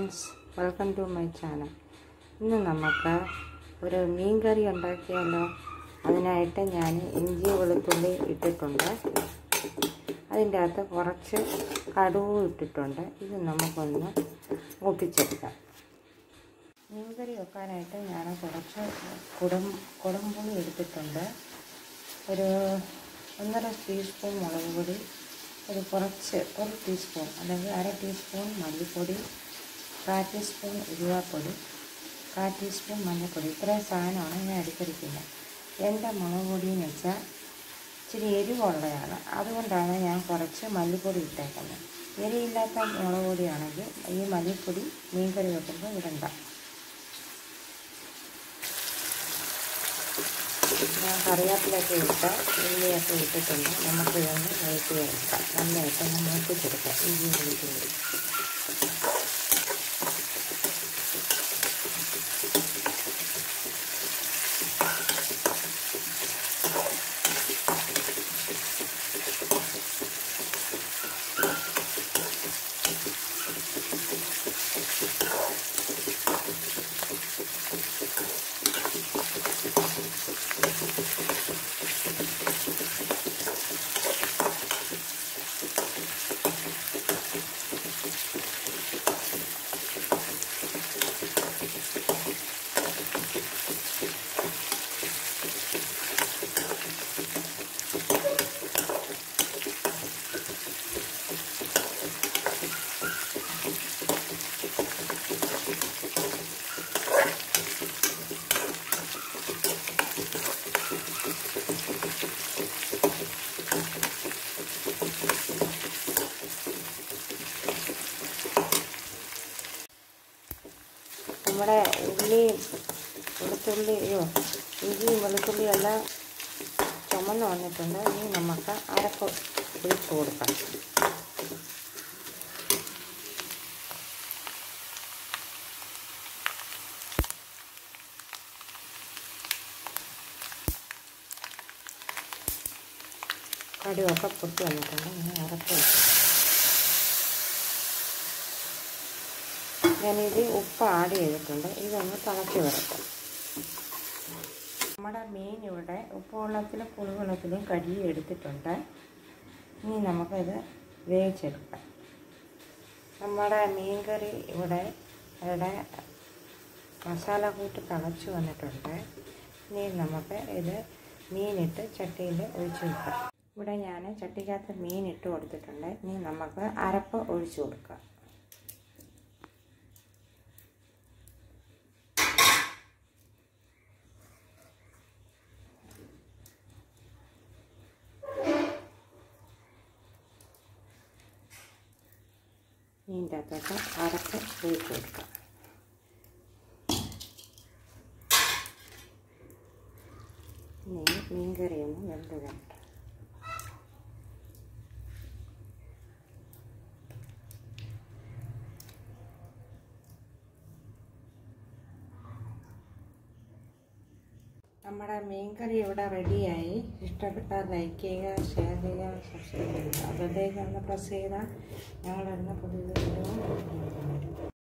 friends welcome to my channel ഇന്ന് നമുക്ക് ഒരു മീൻ കറി ഉണ്ടാക്കിയാലോ അതിനായിട്ട് ഞാൻ ഇഞ്ചി വെളുത്തുള്ളി ഇട്ടിട്ടുണ്ട് അതിൻ്റെ അകത്ത് കുറച്ച് കടുവും ഇട്ടിട്ടുണ്ട് ഇത് നമുക്കൊന്ന് മൂപ്പിച്ചെടുക്കാം മീൻ കറി വെക്കാനായിട്ട് ഞാൻ കുറച്ച് കുടം കുടംപുളി എടുത്തിട്ടുണ്ട് ഒരു ഒന്നര ടീസ്പൂൺ മുളക് പൊടി ഒരു കുറച്ച് ഒരു ടീസ്പൂൺ അല്ലെങ്കിൽ അര ടീസ്പൂൺ മല്ലിപ്പൊടി കാൽ ടീസ്പൂൺ ഉരുവാപ്പൊടി കാൽ ടീസ്പൂൺ മഞ്ഞൾപ്പൊടി ഇത്രയും സാധനമാണ് ഞാൻ എടുത്തിരിക്കുന്നത് എൻ്റെ മുളക് പൊടി എന്ന് വെച്ചാൽ ഇച്ചിരി എരിവുള്ളതാണ് അതുകൊണ്ടാണ് ഞാൻ കുറച്ച് മല്ലിപ്പൊടി ഇട്ടേക്കുന്നത് എരിയില്ലാത്ത മുളക് പൊടിയാണെങ്കിൽ ഈ മല്ലിപ്പൊടി മീൻ കറി വെക്കുമ്പോൾ ഇടണ്ട ഞാൻ കറിവേപ്പിലൊക്കെ ഇട്ട് ഉള്ളിയൊക്കെ ഇട്ടിട്ടുണ്ട് നമുക്ക് ഇതൊന്ന് വഴറ്റി എടുക്കാം നന്നായിട്ട് ഒന്ന് മൂപ്പിച്ചെടുക്കാം ഇഞ്ചി വെളുത്തുള്ളി നമ്മുടെ ഉള്ളി വെളുത്തുള്ളി അയ്യോ ഇഞ്ചിയും വെളുത്തുള്ളിയും എല്ലാം ചുമന്ന് വന്നിട്ടുണ്ട് ഇനി നമുക്ക് അരപ്പ് ഒഴിച്ച് കൊടുക്കാം കടുവൊക്കെ പൊട്ടി വന്നിട്ടുണ്ട് ഇനി അരപ്പ് ഒഴിച്ചു ഞാനിത് ഉപ്പ് ആഡ് ചെയ്തിട്ടുണ്ട് ഇതൊന്ന് തിളച്ച് വരട്ടെ നമ്മുടെ മീൻ ഇവിടെ ഉപ്പുവെള്ളത്തിലും പുളിവെള്ളത്തിലും കഴുകി എടുത്തിട്ടുണ്ട് ഇനി നമുക്കിത് വേവിച്ചെടുക്കാം നമ്മുടെ മീൻ കറി ഇവിടെ ഇവിടെ മസാല കൂട്ട് തിളച്ച് വന്നിട്ടുണ്ട് ഇനി നമുക്ക് ഇത് മീനിട്ട് ചട്ടിയിൽ ഒഴിച്ച് വെക്കാം ഇവിടെ ഞാൻ ചട്ടിക്കകത്ത് മീൻ ഇട്ട് കൊടുത്തിട്ടുണ്ട് ഇനി നമുക്ക് അരപ്പ് ഒഴിച്ച് കൊടുക്കാം മീൻ്റെ അകത്തോട്ട് അരപ്പ് ഒഴിച്ച് കൊടുക്കാം ഇനി മീൻ കറി ഒന്ന് വെന്ത് വേണ്ട നമ്മുടെ മീൻ കറി ഇവിടെ റെഡിയായി ഇഷ്ടപ്പെട്ടാൽ ലൈക്ക് ചെയ്യുക ഷെയർ ചെയ്യുക സബ്സ്ക്രൈബ് ചെയ്യുക അതിലേക്ക് ഒന്ന് പ്രസ് ചെയ്താൽ ഞങ്ങളിടുന്ന പുതിയ വീഡിയോ